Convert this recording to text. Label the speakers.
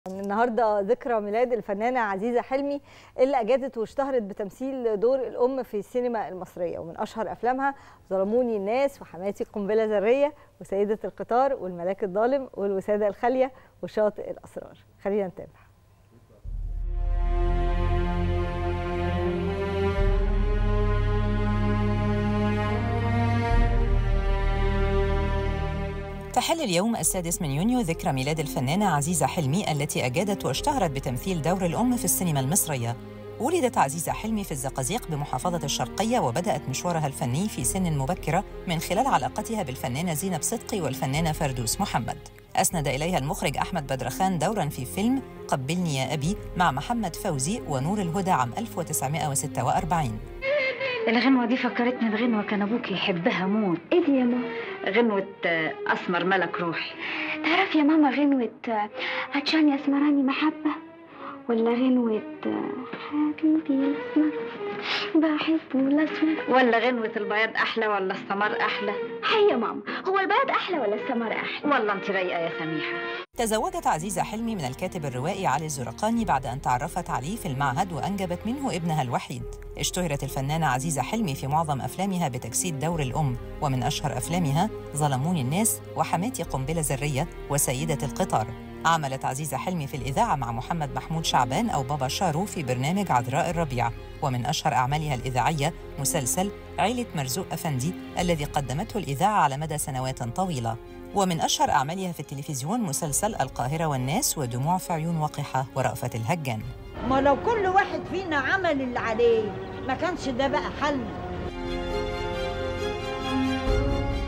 Speaker 1: النهارده ذكرى ميلاد الفنانه عزيزه حلمي اللي اجادت واشتهرت بتمثيل دور الام في السينما المصريه ومن اشهر افلامها ظلموني الناس وحماتي قنبله ذريه وسيده القطار والملاك الظالم والوساده الخاليه وشاطئ الاسرار خلينا نتابع
Speaker 2: تحل اليوم السادس من يونيو ذكرى ميلاد الفنانة عزيزة حلمي التي أجادت واشتهرت بتمثيل دور الأم في السينما المصرية ولدت عزيزة حلمي في الزقازيق بمحافظة الشرقية وبدأت مشوارها الفني في سن مبكرة من خلال علاقتها بالفنانة زينب صدقي والفنانة فردوس محمد أسند إليها المخرج أحمد بدرخان دورا في فيلم قبلني يا أبي مع محمد فوزي ونور الهدى عام 1946
Speaker 3: الغنوة دي فكرتني بغنوة كان أبوك يحبها موت
Speaker 4: ايه دي يا ماما
Speaker 3: غنوة آه، أسمر ملك روحي
Speaker 4: تعرف يا ماما غنوة آه، عطشان يا اسمراني محبة ولا غنوة آه، حبيبي الاسمر بحبه الاسمر
Speaker 3: ولا غنوة البياض أحلى ولا السمر أحلى
Speaker 4: هي يا ماما هو البياض احلى ولا السمر احلى
Speaker 3: والله أنت رايقة يا سميحة
Speaker 2: تزوجت عزيزة حلمي من الكاتب الروائي علي الزرقاني بعد أن تعرفت عليه في المعهد وأنجبت منه ابنها الوحيد اشتهرت الفنانة عزيزة حلمي في معظم أفلامها بتجسيد دور الأم ومن أشهر أفلامها ظلموني الناس وحماتي قنبلة ذرية وسيدة القطار عملت عزيزة حلمي في الإذاعة مع محمد محمود شعبان أو بابا شارو في برنامج عذراء الربيع ومن أشهر أعمالها الإذاعية مسلسل عيلة مرزوق أفندي الذي قدمته الإذاعة على مدى سنوات طويلة ومن أشهر أعمالها في التلفزيون مسلسل القاهرة والناس ودموع في عيون وقحة ورأفة الهجان
Speaker 5: ما لو كل واحد فينا عمل اللي عليه ما كانش ده بقى حل